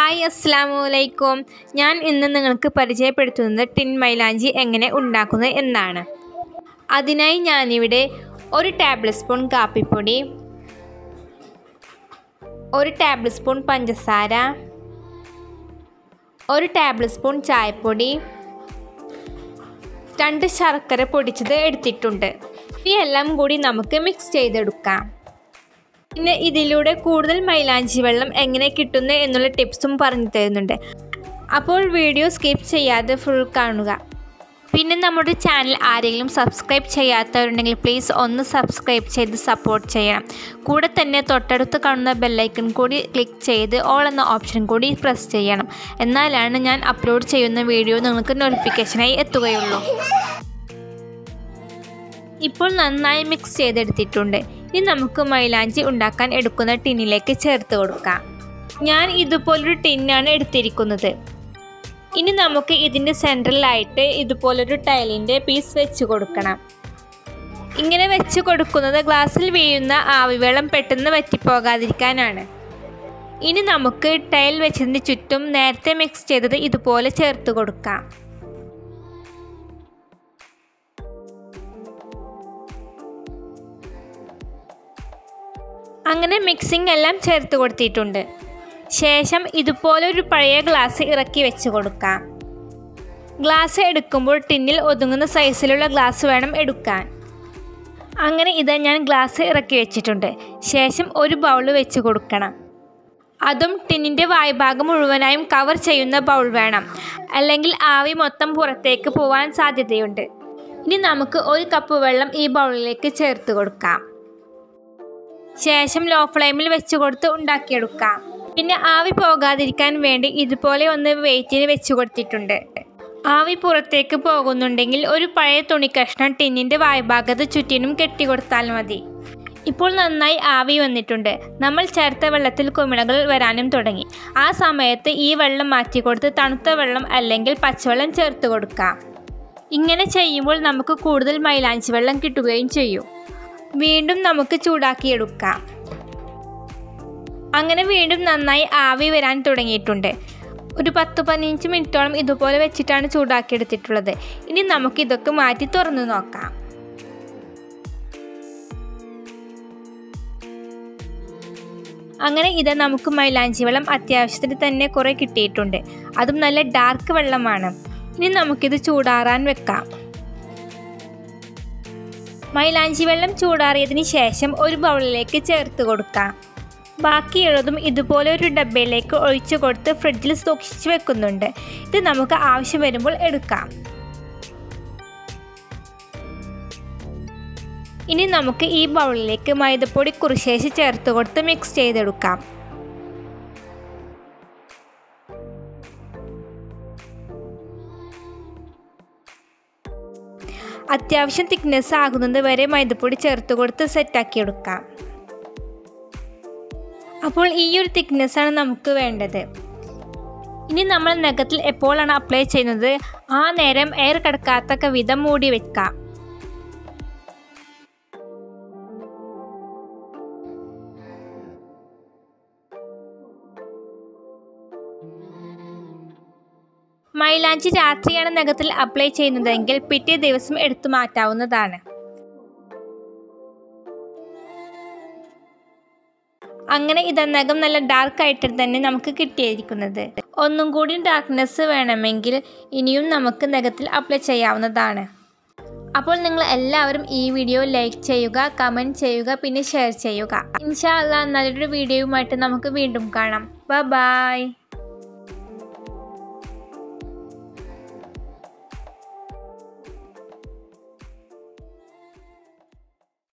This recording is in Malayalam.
ഹായ് അസ്സാമു അലൈക്കും ഞാൻ ഇന്ന് നിങ്ങൾക്ക് പരിചയപ്പെടുത്തുന്നത് ടിൻ മൈലാഞ്ചി എങ്ങനെ ഉണ്ടാക്കുന്നത് എന്നാണ് അതിനായി ഞാനിവിടെ ഒരു ടേബിൾ സ്പൂൺ കാപ്പിപ്പൊടി ഒരു ടേബിൾ സ്പൂൺ പഞ്ചസാര ഒരു ടേബിൾ സ്പൂൺ ചായപ്പൊടി രണ്ട് ശർക്കര പൊടിച്ചത് എടുത്തിട്ടുണ്ട് ഇവയെല്ലാം കൂടി നമുക്ക് മിക്സ് ചെയ്തെടുക്കാം പിന്നെ ഇതിലൂടെ കൂടുതൽ മൈലാഞ്ചി വെള്ളം എങ്ങനെ കിട്ടുന്നു എന്നുള്ള ടിപ്സും പറഞ്ഞു തരുന്നുണ്ട് അപ്പോൾ വീഡിയോ സ്കിപ്പ് ചെയ്യാതെ ഫുൾ കാണുക പിന്നെ നമ്മുടെ ചാനൽ ആരെങ്കിലും സബ്സ്ക്രൈബ് ചെയ്യാത്തവരുണ്ടെങ്കിൽ പ്ലീസ് ഒന്ന് സബ്സ്ക്രൈബ് ചെയ്ത് സപ്പോർട്ട് ചെയ്യണം കൂടെ തന്നെ തൊട്ടടുത്ത് കാണുന്ന ബെല്ലൈക്കൺ കൂടി ക്ലിക്ക് ചെയ്ത് ഓൾ എന്ന ഓപ്ഷൻ കൂടി പ്രസ് ചെയ്യണം എന്നാലാണ് ഞാൻ അപ്ലോഡ് ചെയ്യുന്ന വീഡിയോ നിങ്ങൾക്ക് നോട്ടിഫിക്കേഷനായി എത്തുകയുള്ളൂ ഇപ്പോൾ നന്നായി മിക്സ് ചെയ്തെടുത്തിട്ടുണ്ട് ഇനി നമുക്ക് മൈലാഞ്ചി ഉണ്ടാക്കാൻ എടുക്കുന്ന ടിന്നിലേക്ക് ചേർത്ത് കൊടുക്കാം ഞാൻ ഇതുപോലൊരു ടിന്നാണ് എടുത്തിരിക്കുന്നത് ഇനി നമുക്ക് ഇതിൻ്റെ സെൻട്രലായിട്ട് ഇതുപോലൊരു ടൈലിൻ്റെ പീസ് വെച്ച് കൊടുക്കണം ഇങ്ങനെ വെച്ച് കൊടുക്കുന്നത് ഗ്ലാസ്സിൽ വീഴുന്ന ആവിവെള്ളം പെട്ടെന്ന് വറ്റിപ്പോകാതിരിക്കാനാണ് ഇനി നമുക്ക് ടൈൽ വെച്ചതിന് ചുറ്റും നേരത്തെ മിക്സ് ചെയ്തത് ഇതുപോലെ ചേർത്ത് കൊടുക്കാം അങ്ങനെ മിക്സിംഗ് എല്ലാം ചേർത്ത് കൊടുത്തിട്ടുണ്ട് ശേഷം ഇതുപോലെ ഒരു പഴയ ഗ്ലാസ് ഇറക്കി വെച്ച് കൊടുക്കാം ഗ്ലാസ് എടുക്കുമ്പോൾ ടിന്നിൽ ഒതുങ്ങുന്ന സൈസിലുള്ള ഗ്ലാസ് വേണം എടുക്കാൻ അങ്ങനെ ഇത് ഞാൻ ഗ്ലാസ് ഇറക്കി വെച്ചിട്ടുണ്ട് ശേഷം ഒരു ബൗൾ വെച്ച് കൊടുക്കണം അതും ടിന്നിൻ്റെ വായ്ഭാഗം മുഴുവനായും കവർ ചെയ്യുന്ന ബൗൾ വേണം അല്ലെങ്കിൽ ആവി മൊത്തം പുറത്തേക്ക് പോകാൻ സാധ്യതയുണ്ട് ഇനി നമുക്ക് ഒരു കപ്പ് വെള്ളം ഈ ബൗളിലേക്ക് ചേർത്ത് കൊടുക്കാം ശേഷം ലോ ഫ്ലെയിമിൽ വെച്ച് കൊടുത്ത് ഉണ്ടാക്കിയെടുക്കാം പിന്നെ ആവി പോകാതിരിക്കാൻ വേണ്ടി ഇതുപോലെ ഒന്ന് വെയിറ്റിന് വെച്ച് കൊടുത്തിട്ടുണ്ട് ആവി പുറത്തേക്ക് പോകുന്നുണ്ടെങ്കിൽ ഒരു പഴയ തുണി കഷ്ണം ടിന്നിൻ്റെ വായ്ഭാഗത്ത് ചുറ്റിനും കെട്ടിക്കൊടുത്താൽ മതി ഇപ്പോൾ നന്നായി ആവി വന്നിട്ടുണ്ട് നമ്മൾ ചേർത്ത വെള്ളത്തിൽ കുമിളകൾ വരാനും തുടങ്ങി ആ സമയത്ത് ഈ വെള്ളം മാറ്റി കൊടുത്ത് തണുത്ത വെള്ളം അല്ലെങ്കിൽ പച്ചവെള്ളം ചേർത്ത് കൊടുക്കാം ഇങ്ങനെ ചെയ്യുമ്പോൾ നമുക്ക് കൂടുതൽ മൈലാഞ്ചി വെള്ളം കിട്ടുകയും ചെയ്യും വീണ്ടും നമുക്ക് ചൂടാക്കിയെടുക്കാം അങ്ങനെ വീണ്ടും നന്നായി ആവി വരാൻ തുടങ്ങിയിട്ടുണ്ട് ഒരു പത്ത് പതിനഞ്ച് മിനിറ്റോളം ഇതുപോലെ വെച്ചിട്ടാണ് ചൂടാക്കിയെടുത്തിട്ടുള്ളത് ഇനി നമുക്ക് ഇതൊക്കെ മാറ്റി തുറന്നു നോക്കാം അങ്ങനെ ഇത് നമുക്ക് മൈലാഞ്ചി വെള്ളം അത്യാവശ്യത്തിന് തന്നെ കുറേ കിട്ടിയിട്ടുണ്ട് അതും നല്ല ഡാർക്ക് വെള്ളമാണ് ഇനി നമുക്കിത് ചൂടാറാൻ വെക്കാം മൈലാഞ്ചി വെള്ളം ചൂടാറിയതിന് ശേഷം ഒരു ബൗളിലേക്ക് ചേർത്ത് കൊടുക്കാം ബാക്കിയുള്ളതും ഇതുപോലെ ഒരു ഡബ്ബയിലേക്ക് ഒഴിച്ചു കൊടുത്ത് ഫ്രിഡ്ജിൽ സൂക്ഷിച്ച് വെക്കുന്നുണ്ട് ഇത് നമുക്ക് ആവശ്യം വരുമ്പോൾ എടുക്കാം ഇനി നമുക്ക് ഈ ബൗളിലേക്ക് മൈദപ്പൊടി കുറിശേഷി ചേർത്ത് കൊടുത്ത് മിക്സ് ചെയ്തെടുക്കാം അത്യാവശ്യം തിക്നെസ് ആകുന്നത് വരെ മൈദപ്പൊടി ചേർത്ത് കൊടുത്ത് സെറ്റാക്കി എടുക്കാം അപ്പോൾ ഈ ഒരു തിക്നെസ്സാണ് നമുക്ക് വേണ്ടത് ഇനി നമ്മൾ നഖത്തിൽ എപ്പോഴാണ് അപ്ലൈ ചെയ്യുന്നത് ആ നേരം എയർ കിടക്കാത്തക്ക വിധം മൂടി വെക്കാം മൈലാഞ്ചി രാത്രിയാണ് നഖത്തിൽ അപ്ലൈ ചെയ്യുന്നതെങ്കിൽ പിറ്റേ ദിവസം എടുത്തു മാറ്റാവുന്നതാണ് അങ്ങനെ ഇത് നഖം നല്ല ഡാർക്ക് ആയിട്ട് തന്നെ നമുക്ക് കിട്ടിയിരിക്കുന്നത് ഒന്നും കൂടി ഡാർക്ക്നെസ് വേണമെങ്കിൽ ഇനിയും നമുക്ക് നഖത്തിൽ അപ്ലൈ ചെയ്യാവുന്നതാണ് അപ്പോൾ നിങ്ങൾ എല്ലാവരും ഈ വീഡിയോ ലൈക്ക് ചെയ്യുക കമൻറ്റ് ചെയ്യുക പിന്നെ ഷെയർ ചെയ്യുക ഇൻഷാ അല്ലാ നല്ലൊരു വീഡിയോയുമായിട്ട് നമുക്ക് വീണ്ടും കാണാം ബൈ